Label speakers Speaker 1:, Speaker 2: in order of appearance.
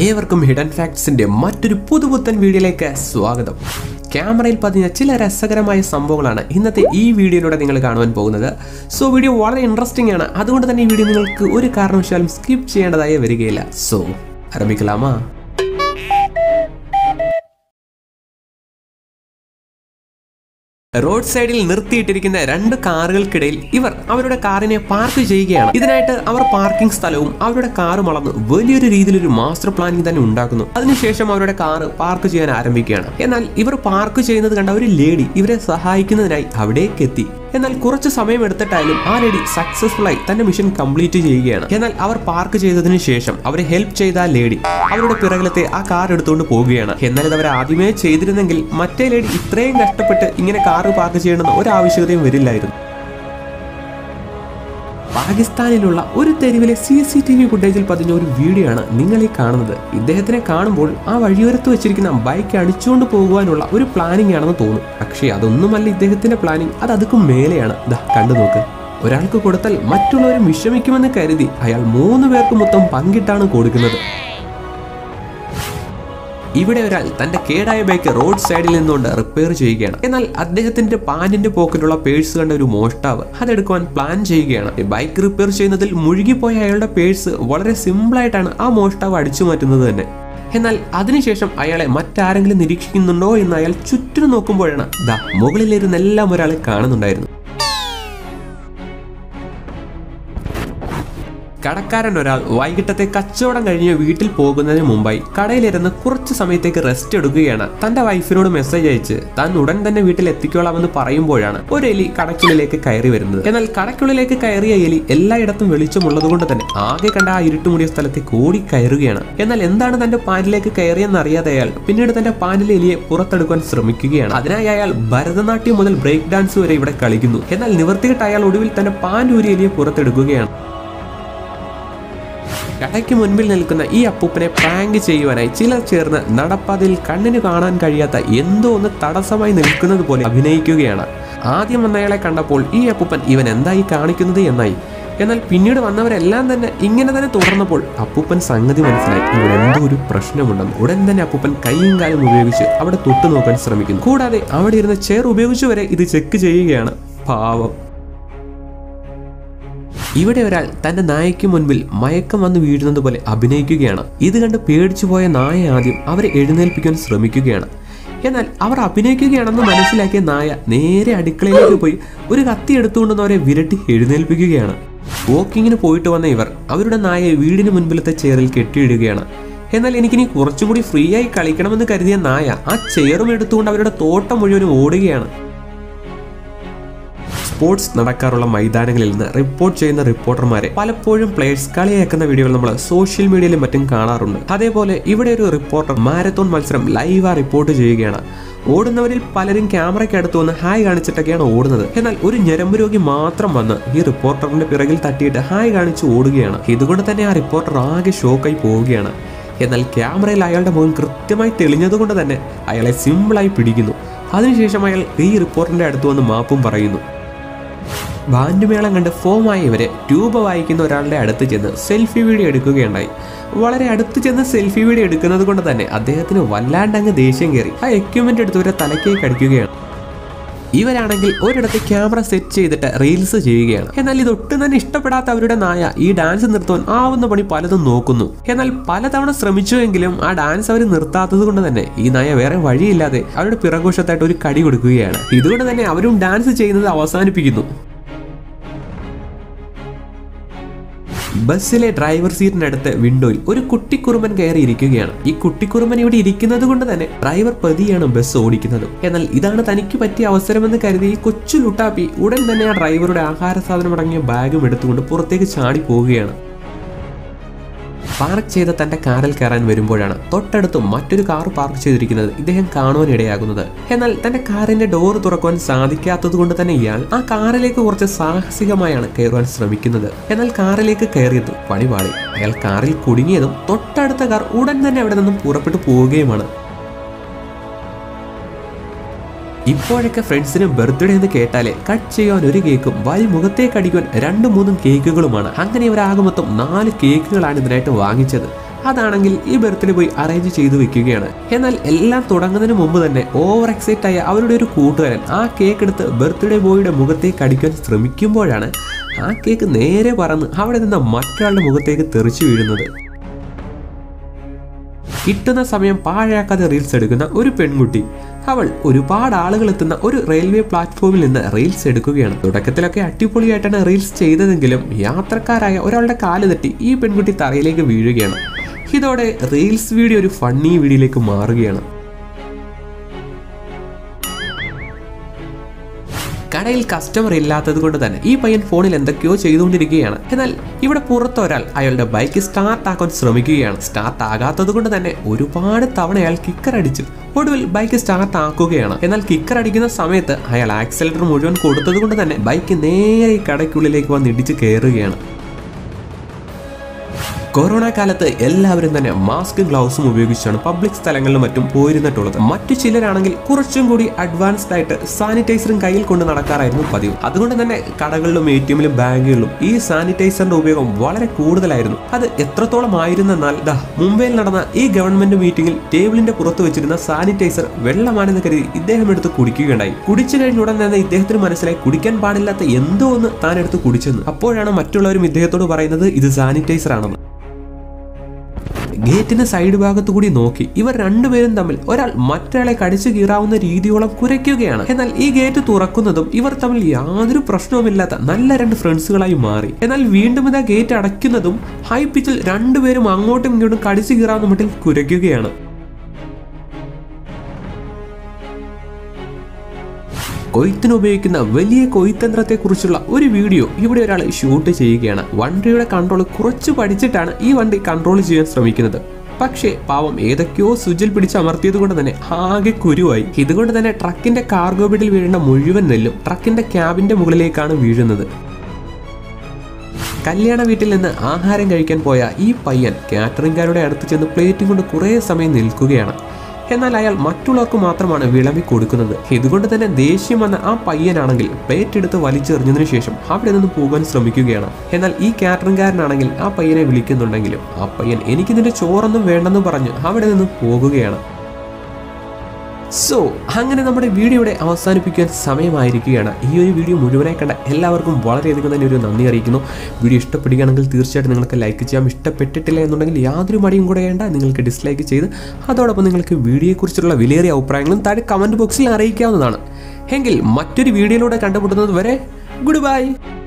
Speaker 1: ഏവർക്കും ഹിഡൻ ഫാക്ട്സിന്റെ മറ്റൊരു പുതുപുത്തൻ വീഡിയോയിലേക്ക് സ്വാഗതം ക്യാമറയിൽ പതിഞ്ഞ ചില രസകരമായ സംഭവങ്ങളാണ് ഇന്നത്തെ ഈ വീഡിയോയിലൂടെ നിങ്ങൾ കാണുവാൻ പോകുന്നത് സോ വീഡിയോ വളരെ ഇൻട്രസ്റ്റിംഗ് ആണ് അതുകൊണ്ട് തന്നെ ഈ വീഡിയോ നിങ്ങൾക്ക് ഒരു കാരണവശാലും സ്കിപ്പ് ചെയ്യേണ്ടതായി വരികയില്ല സോ ആരംഭിക്കലാമാ റോഡ് സൈഡിൽ നിർത്തിയിട്ടിരിക്കുന്ന രണ്ട് കാറുകൾക്കിടയിൽ ഇവർ അവരുടെ കാറിനെ പാർക്ക് ചെയ്യുകയാണ് ഇതിനായിട്ട് അവർ പാർക്കിംഗ് സ്ഥലവും അവരുടെ കാറും അളന്ന് വലിയൊരു രീതിയിൽ ഒരു മാസ്റ്റർ പ്ലാനിങ് തന്നെ ഉണ്ടാക്കുന്നു അതിനുശേഷം അവരുടെ കാറ് പാർക്ക് ചെയ്യാൻ ആരംഭിക്കുകയാണ് എന്നാൽ ഇവർ പാർക്ക് ചെയ്യുന്നത് കണ്ട ഒരു ലേഡി ഇവരെ സഹായിക്കുന്നതിനായി അവിടേക്ക് എത്തി എന്നാൽ കുറച്ച് സമയം എടുത്തിട്ടായാലും ആ ലേഡി സക്സസ്ഫുൾ ആയി തന്റെ മിഷൻ കംപ്ലീറ്റ് ചെയ്യുകയാണ് എന്നാൽ അവർ പാർക്ക് ചെയ്തതിനു ശേഷം അവരെ ഹെൽപ്പ് ചെയ്ത ആ ലേഡി അവരുടെ പിറകിലത്തെ ആ കാർ എടുത്തുകൊണ്ട് പോവുകയാണ് എന്നാൽ ഇത് അവർ ആദ്യമേ ചെയ്തിരുന്നെങ്കിൽ മറ്റേ ലേഡി ഇത്രയും കഷ്ടപ്പെട്ട് ഇങ്ങനെ കാറ് പാർക്ക് ചെയ്യണമെന്ന് ഒരു ആവശ്യകതയും വരില്ലായിരുന്നു പാകിസ്ഥാനിലുള്ള ഒരു തെരുവിലെ സി സി ടി വി ഫുട്ടേജിൽ പതിഞ്ഞ ഒരു വീഡിയോ ആണ് നിങ്ങൾ ഈ കാണുന്നത് ഇദ്ദേഹത്തിനെ കാണുമ്പോൾ ആ വഴിയോരത്ത് വെച്ചിരിക്കുന്ന ബൈക്ക് അടിച്ചുകൊണ്ട് പോകുവാനുള്ള ഒരു പ്ലാനിംഗ് ആണെന്ന് തോന്നും പക്ഷേ അതൊന്നുമല്ല ഇദ്ദേഹത്തിന്റെ പ്ലാനിംഗ് അത് അതുക്കും മേലെയാണ് ദാ കണ്ടു നോക്ക് ഒരാൾക്ക് കൊടുത്താൽ മറ്റുള്ളവരും വിഷമിക്കുമെന്ന് കരുതി അയാൾ മൂന്ന് പേർക്ക് മൊത്തം പങ്കിട്ടാണ് കൊടുക്കുന്നത് ഇവിടെ ഒരാൾ തന്റെ കേടായ ബൈക്ക് റോഡ് സൈഡിൽ നിന്നുകൊണ്ട് റിപ്പയർ ചെയ്യുകയാണ് എന്നാൽ അദ്ദേഹത്തിന്റെ പാന്റിന്റെ പോക്കറ്റിലുള്ള പേഴ്സ് കണ്ട ഒരു മോഷ്ടാവ് അതെടുക്കുവാൻ പ്ലാൻ ചെയ്യുകയാണ് ഈ ബൈക്ക് റിപ്പയർ ചെയ്യുന്നതിൽ മുഴുകിപ്പോയ അയാളുടെ പേഴ്സ് വളരെ സിമ്പിൾ ആയിട്ടാണ് ആ മോഷ്ടാവ് അടിച്ചു മാറ്റുന്നത് തന്നെ എന്നാൽ അതിനുശേഷം അയാളെ മറ്റാരെങ്കിലും നിരീക്ഷിക്കുന്നുണ്ടോ എന്ന് അയാൾ ചുറ്റിനും നോക്കുമ്പോഴാണ് ദാ മുകളിലിരുന്ന് എല്ലാം ഒരാളെ കാണുന്നുണ്ടായിരുന്നു കടക്കാരൻ ഒരാൾ വൈകിട്ടത്തെ കച്ചവടം കഴിഞ്ഞ് വീട്ടിൽ പോകുന്നതിന് മുമ്പായി കടയിലിരുന്ന് കുറച്ച് സമയത്തേക്ക് റെസ്റ്റ് എടുക്കുകയാണ് തന്റെ വൈഫിനോട് മെസ്സേജ് അയച്ച് താൻ ഉടൻ തന്നെ വീട്ടിൽ എത്തിക്കോളാമെന്ന് പറയുമ്പോഴാണ് ഒരു എലി കടയ്ക്കുള്ളിലേക്ക് കയറി വരുന്നത് എന്നാൽ കടയ്ക്കുള്ളിലേക്ക് കയറിയ എലി എല്ലായിടത്തും വെളിച്ചമുള്ളത് കൊണ്ട് തന്നെ ആകെ കണ്ട ആ ഇരുട്ടുമുടിയ സ്ഥലത്തേക്ക് ഓടി കയറുകയാണ് എന്നാൽ എന്താണ് തന്റെ പാനിലേക്ക് കയറിയെന്ന് അറിയാതെ അയാൾ പിന്നീട് തന്റെ പാനിലെ എലിയെ പുറത്തെടുക്കാൻ ശ്രമിക്കുകയാണ് അതിനായി അയാൾ ഭരതനാട്യം മുതൽ ബ്രേക്ക് ഡാൻസ് വരെ ഇവിടെ കളിക്കുന്നു എന്നാൽ നിവർത്തിയിട്ട് അയാൾ ഒടുവിൽ തന്റെ പാൻ ഊരി എലിയെ പുറത്തെടുക്കുകയാണ് കടയ്ക്ക് മുൻപിൽ നിൽക്കുന്ന ഈ അപ്പൂപ്പനെ പ്രാങ്ക് ചെയ്യുവാനായി ചിലർ ചേർന്ന് നടപ്പാതയിൽ കണ്ണിന് കാണാൻ കഴിയാത്ത എന്തോ ഒന്ന് തടസ്സമായി നിൽക്കുന്നത് പോലെ അഭിനയിക്കുകയാണ് ആദ്യം വന്നയാളെ കണ്ടപ്പോൾ ഈ അപ്പൂപ്പൻ ഇവൻ എന്തായി കാണിക്കുന്നത് എന്നായി എന്നാൽ പിന്നീട് വന്നവരെല്ലാം തന്നെ ഇങ്ങനെ തന്നെ തുടർന്നപ്പോൾ അപ്പൂപ്പൻ സംഗതി മനസ്സിലായി ഇവിടെ എന്തോ ഒരു പ്രശ്നമുണ്ടെന്ന് ഉടൻ തന്നെ അപ്പൂപ്പൻ കൈയും കാലും ഉപയോഗിച്ച് അവിടെ തൊട്ടു നോക്കാൻ ശ്രമിക്കുന്നു കൂടാതെ അവിടെ ഇരുന്ന ചെയർ ഉപയോഗിച്ച് വരെ ഇത് ചെക്ക് ചെയ്യുകയാണ് പാവം ഇവിടെ ഒരാൾ തന്റെ നായയ്ക്ക് മുൻപിൽ മയക്കം വന്ന് വീഴുന്നത് പോലെ അഭിനയിക്കുകയാണ് ഇത് കണ്ട് പേടിച്ചു പോയ നായ ആദ്യം അവരെ എഴുന്നേൽപ്പിക്കാൻ ശ്രമിക്കുകയാണ് എന്നാൽ അവർ അഭിനയിക്കുകയാണെന്ന് മനസ്സിലാക്കിയ നായ നേരെ അടുക്കളയിലേക്ക് പോയി ഒരു കത്തി എടുത്തുകൊണ്ടെന്ന് അവരെ വിരട്ടി എഴുന്നേൽപ്പിക്കുകയാണ് വോക്കിങ്ങിന് പോയിട്ട് വന്ന ഇവർ അവരുടെ നായയെ വീടിന് മുൻപിലത്തെ ചെയറിൽ കെട്ടിയിടുകയാണ് എന്നാൽ എനിക്കിനി കുറച്ചും കൂടി ഫ്രീ ആയി കളിക്കണമെന്ന് കരുതിയ നായ ആ ചെയറും എടുത്തുകൊണ്ട് അവരുടെ തോട്ടം മുഴുവനും ഓടുകയാണ് സ്പോർട്സ് നടക്കാറുള്ള മൈതാനങ്ങളിൽ നിന്ന് റിപ്പോർട്ട് ചെയ്യുന്ന റിപ്പോർട്ടർമാരെ പലപ്പോഴും പ്ലേയേഴ്സ് കളിയാക്കുന്ന വീഡിയോകൾ നമ്മൾ സോഷ്യൽ മീഡിയയിലും മറ്റും കാണാറുണ്ട് അതേപോലെ ഇവിടെ ഒരു റിപ്പോർട്ടർ മാരത്തോൺ മത്സരം ലൈവാ റിപ്പോർട്ട് ചെയ്യുകയാണ് ഓടുന്നവരിൽ പലരും ക്യാമറയ്ക്ക് അടുത്ത് വന്ന് ഹായ് കാണിച്ചിട്ടൊക്കെയാണ് ഓടുന്നത് എന്നാൽ ഒരു ഞരമ്പ് രോഗി മാത്രം വന്ന് ഈ റിപ്പോർട്ടറിന്റെ പിറകിൽ തട്ടിയിട്ട് ഹായ് കാണിച്ച് ഓടുകയാണ് ഇതുകൊണ്ട് തന്നെ ആ റിപ്പോർട്ടർ ആകെ ഷോക്കായി പോവുകയാണ് എന്നാൽ ക്യാമറയിൽ അയാളുടെ മുഖം കൃത്യമായി തെളിഞ്ഞതുകൊണ്ട് തന്നെ അയാളെ സിമ്പിളായി പിടിക്കുന്നു അതിനുശേഷം അയാൾ ഈ റിപ്പോർട്ടറിന്റെ അടുത്ത് വന്ന് മാപ്പും പറയുന്നു ബാൻഡ് മേളം കണ്ട് ഫോമായി ഇവരെ ട്യൂബ് വായിക്കുന്ന ഒരാളുടെ അടുത്ത് ചെന്ന് സെൽഫി വീഡിയോ എടുക്കുകയുണ്ടായി വളരെ അടുത്ത് ചെന്ന് സെൽഫി വീഡിയോ എടുക്കുന്നത് കൊണ്ട് തന്നെ അദ്ദേഹത്തിന് വല്ലാണ്ടങ്ങ് ദേഷ്യം കയറി ആ എക്യുപ്മെന്റ് എടുത്ത് ഇവരെ തലക്കേക്ക് അടിക്കുകയാണ് ഇവരാണെങ്കിൽ ഒരിടത്ത് ക്യാമറ സെറ്റ് ചെയ്തിട്ട് റീൽസ് ചെയ്യുകയാണ് എന്നാൽ ഇതൊട്ടും തന്നെ ഇഷ്ടപ്പെടാത്ത അവരുടെ നായ ഈ ഡാൻസ് നിർത്തുവാൻ ആവുന്ന പണി പലതും നോക്കുന്നു എന്നാൽ പലതവണ ശ്രമിച്ചുവെങ്കിലും ആ ഡാൻസ് അവർ നിർത്താത്തത് കൊണ്ട് തന്നെ ഈ നായ വേറെ വഴിയില്ലാതെ അവരുടെ പിറകോശത്തായിട്ട് ഒരു കടി കൊടുക്കുകയാണ് ഇതുകൊണ്ട് തന്നെ അവരും ഡാൻസ് ചെയ്യുന്നത് അവസാനിപ്പിക്കുന്നു ബസ്സിലെ ഡ്രൈവർ സീറ്റിനടുത്ത് വിൻഡോയിൽ ഒരു കുട്ടിക്കുറുമൻ കയറി ഇരിക്കുകയാണ് ഈ കുട്ടിക്കുറുമൻ ഇവിടെ ഇരിക്കുന്നത് കൊണ്ട് തന്നെ ഡ്രൈവർ പതിയാണ് ബസ് ഓടിക്കുന്നത് എന്നാൽ ഇതാണ് തനിക്ക് പറ്റിയ അവസരമെന്ന് കരുതി ഈ കൊച്ചു ലുട്ടാപ്പി ഉടൻ തന്നെ ആ ഡ്രൈവറുടെ ആഹാര സാധനം അടങ്ങിയ ബാഗും എടുത്തുകൊണ്ട് പുറത്തേക്ക് ചാടി പോവുകയാണ് പാർക്ക് ചെയ്ത തന്റെ കാറിൽ കയറാൻ വരുമ്പോഴാണ് തൊട്ടടുത്ത് മറ്റൊരു കാർ പാർക്ക് ചെയ്തിരിക്കുന്നത് ഇദ്ദേഹം കാണുവാൻ ഇടയാകുന്നത് എന്നാൽ തന്റെ കാറിന്റെ ഡോർ തുറക്കുവാൻ സാധിക്കാത്തത് കൊണ്ട് തന്നെ ഇയാൾ ആ കാറിലേക്ക് കുറച്ച് സാഹസികമായാണ് കയറുവാൻ ശ്രമിക്കുന്നത് എന്നാൽ കാറിലേക്ക് കയറിയതും പണിപാളി അയാൾ കാറിൽ കുടുങ്ങിയതും തൊട്ടടുത്ത കാർ ഉടൻ തന്നെ അവിടെ നിന്നും പുറപ്പെട്ടു പോവുകയുമാണ് ഇപ്പോഴൊക്കെ ഫ്രണ്ട്സിന് ബർത്ത്ഡേ എന്ന് കേട്ടാലേ കട്ട് ചെയ്യാൻ ഒരു കേക്കും വായി മുഖത്തേക്ക് അടിക്കുവാൻ രണ്ടും മൂന്നും കേക്കുകളുമാണ് അങ്ങനെ ഇവരാകെ മൊത്തം നാല് കേക്കുകളാണ് ഇതിനായിട്ട് വാങ്ങിച്ചത് അതാണെങ്കിൽ ഈ ബർത്ത്ഡേ ബോയ് അറേഞ്ച് ചെയ്തു വെക്കുകയാണ് എന്നാൽ എല്ലാം തുടങ്ങുന്നതിന് മുമ്പ് തന്നെ ഓവർ എക്സൈറ്റ് ആയ അവരുടെ ഒരു കൂട്ടുകാരൻ ആ കേക്ക് എടുത്ത് ബർത്ത്ഡേ ബോയുടെ മുഖത്തേക്ക് അടിക്കാൻ ശ്രമിക്കുമ്പോഴാണ് ആ കേക്ക് നേരെ പറന്ന് അവിടെ നിന്ന് മറ്റൊരാളുടെ മുഖത്തേക്ക് തെറിച്ചു വീഴുന്നത് കിട്ടുന്ന സമയം പാഴാക്കാതെ റീൽസ് എടുക്കുന്ന ഒരു പെൺകുട്ടി അവൾ ഒരുപാട് ആളുകൾ എത്തുന്ന ഒരു റെയിൽവേ പ്ലാറ്റ്ഫോമിൽ നിന്ന് റീൽസ് എടുക്കുകയാണ് തുടക്കത്തിലൊക്കെ അടിപൊളിയായിട്ടാണ് റീൽസ് ചെയ്തതെങ്കിലും യാത്രക്കാരായ ഒരാളുടെ കാല് തട്ടി ഈ പെൺകുട്ടി തറയിലേക്ക് വീഴുകയാണ് ഇതോടെ റീൽസ് വീഡിയോ ഒരു ഫണ്ണി വീഡിയോയിലേക്ക് മാറുകയാണ് കടയിൽ കസ്റ്റമർ ഇല്ലാത്തത് കൊണ്ട് തന്നെ ഈ പയ്യൻ ഫോണിൽ എന്തൊക്കെയോ ചെയ്തുകൊണ്ടിരിക്കുകയാണ് എന്നാൽ ഇവിടെ പുറത്ത് ഒരാൾ അയാളുടെ ബൈക്ക് സ്റ്റാർട്ട് ആക്കാൻ ശ്രമിക്കുകയാണ് സ്റ്റാർട്ട് ആകാത്തത് കൊണ്ട് തന്നെ ഒരുപാട് തവണ അയാൾ കിക്കർ അടിച്ചു ഒടുവിൽ ബൈക്ക് സ്റ്റാർട്ട് ആക്കുകയാണ് എന്നാൽ കിക്കർ അടിക്കുന്ന സമയത്ത് അയാൾ ആക്സിലേറ്റർ മുഴുവൻ കൊടുത്തത് കൊണ്ട് തന്നെ ബൈക്ക് നേരെ ഈ കടയ്ക്കുള്ളിലേക്ക് വന്ന് ഇടിച്ച് കയറുകയാണ് കൊറോണ കാലത്ത് എല്ലാവരും തന്നെ മാസ്കും ഗ്ലൗസും ഉപയോഗിച്ചാണ് പബ്ലിക് സ്ഥലങ്ങളിലും മറ്റും പോയിരുന്നിട്ടുള്ളത് മറ്റു ചിലരാണെങ്കിൽ കുറച്ചും കൂടി അഡ്വാൻസ്ഡ് ആയിട്ട് സാനിറ്റൈസറും കയ്യിൽ കൊണ്ട് നടക്കാറായിരുന്നു പതിവ് അതുകൊണ്ട് തന്നെ കടകളിലും എ ടി എമ്മിലും ബാങ്കുകളിലും ഈ സാനിറ്റൈസറിന്റെ ഉപയോഗം വളരെ കൂടുതലായിരുന്നു അത് എത്രത്തോളം ആയിരുന്നെന്നാൽ ദാ മുംബൈയിൽ നടന്ന ഈ ഗവൺമെന്റ് മീറ്റിംഗിൽ ടേബിളിന്റെ പുറത്ത് വെച്ചിരുന്ന സാനിറ്റൈസർ വെള്ളമാണെന്ന് കരുതി ഇദ്ദേഹം എടുത്ത് കുടിക്കുകയുണ്ടായി കുടിച്ചു കഴിഞ്ഞ ഉടൻ തന്നെ ഇദ്ദേഹത്തിന് മനസ്സിലായി കുടിക്കാൻ പാടില്ലാത്ത എന്തോ ഒന്ന് താൻ എടുത്ത് കുടിച്ചെന്ന് അപ്പോഴാണ് മറ്റുള്ളവരും ഇദ്ദേഹത്തോട് പറയുന്നത് ഇത് സാനിറ്റൈസർ ആണെന്ന് ഗേറ്റിന്റെ സൈഡ് ഭാഗത്തു കൂടി നോക്കി ഇവർ രണ്ടുപേരും തമ്മിൽ ഒരാൾ മറ്റൊരാളെ കടിച്ചു കീറാവുന്ന രീതിയോളം കുരയ്ക്കുകയാണ് എന്നാൽ ഈ ഗേറ്റ് തുറക്കുന്നതും ഇവർ തമ്മിൽ യാതൊരു പ്രശ്നവുമില്ലാത്ത നല്ല രണ്ട് ഫ്രണ്ട്സുകളായി മാറി എന്നാൽ വീണ്ടും ഇതാ ഗേറ്റ് അടയ്ക്കുന്നതും ഹൈ പിച്ചിൽ രണ്ടുപേരും അങ്ങോട്ടും ഇങ്ങോട്ടും കടിച്ചു കീറാവുന്ന മട്ടിൽ കുരയ്ക്കുകയാണ് കൊയ്ത്തിന് ഉപയോഗിക്കുന്ന വലിയ കൊയ്ത്തന്ത്രത്തെക്കുറിച്ചുള്ള ഒരു വീഡിയോ ഇവിടെ ഒരാൾ ഷൂട്ട് ചെയ്യുകയാണ് വണ്ടിയുടെ കൺട്രോൾ കുറച്ച് പഠിച്ചിട്ടാണ് ഈ വണ്ടി കൺട്രോൾ ചെയ്യാൻ ശ്രമിക്കുന്നത് പക്ഷേ പാവം ഏതൊക്കെയോ സുജിൽ പിടിച്ച് അമർത്തിയത് കൊണ്ട് തന്നെ ആകെ കുരുവായി ഇതുകൊണ്ട് തന്നെ ട്രക്കിന്റെ കാർഗോ ബെഡിൽ വീഴുന്ന മുഴുവൻ നെല്ലും ട്രക്കിന്റെ ക്യാബിന്റെ മുകളിലേക്കാണ് വീഴുന്നത് കല്യാണ വീട്ടിൽ നിന്ന് ആഹാരം കഴിക്കാൻ പോയ ഈ പയ്യൻ കാറ്ററിംഗുകാരുടെ അടുത്ത് ചെന്ന് പ്ലേറ്റും കൊണ്ട് കുറേ സമയം നിൽക്കുകയാണ് എന്നാൽ അയാൾ മറ്റുള്ളവർക്ക് മാത്രമാണ് വിളമ്പി കൊടുക്കുന്നത് ഇതുകൊണ്ട് തന്നെ ദേഷ്യം വന്ന ആ പയ്യനാണെങ്കിൽ പ്ലേറ്റ് എടുത്ത് വലിച്ചെറിഞ്ഞതിനു ശേഷം അവിടെ നിന്ന് പോകാൻ ശ്രമിക്കുകയാണ് എന്നാൽ ഈ കാറ്ററിംഗുകാരനാണെങ്കിൽ ആ പയ്യനെ വിളിക്കുന്നുണ്ടെങ്കിലും ആ പയ്യൻ എനിക്കിതിന്റെ ചോറൊന്നും വേണ്ടെന്ന് പറഞ്ഞ് അവിടെ നിന്ന് പോകുകയാണ് സോ അങ്ങനെ നമ്മുടെ വീഡിയോയുടെ അവസാനിപ്പിക്കാൻ സമയമായിരിക്കുകയാണ് ഈ ഒരു വീഡിയോ മുഴുവനായി കണ്ട എല്ലാവർക്കും വളരെയധികം തന്നെ ഒരു നന്ദി അറിയിക്കുന്നു വീഡിയോ ഇഷ്ടപ്പെടുകയാണെങ്കിൽ തീർച്ചയായിട്ടും നിങ്ങൾക്ക് ലൈക്ക് ചെയ്യാം ഇഷ്ടപ്പെട്ടിട്ടില്ല എന്നുണ്ടെങ്കിൽ യാതൊരു മടിയും കൂടെ വേണ്ട നിങ്ങൾക്ക് ഡിസ്ലൈക്ക് ചെയ്ത് അതോടൊപ്പം നിങ്ങൾക്ക് വീഡിയോയെക്കുറിച്ചുള്ള വിലയേറിയ അഭിപ്രായങ്ങളും താഴെ കമൻറ്റ് ബോക്സിൽ അറിയിക്കാവുന്നതാണ് എങ്കിൽ മറ്റൊരു വീഡിയോയിലൂടെ കണ്ടുമുട്ടുന്നത് വരെ ഗുഡ് ബൈ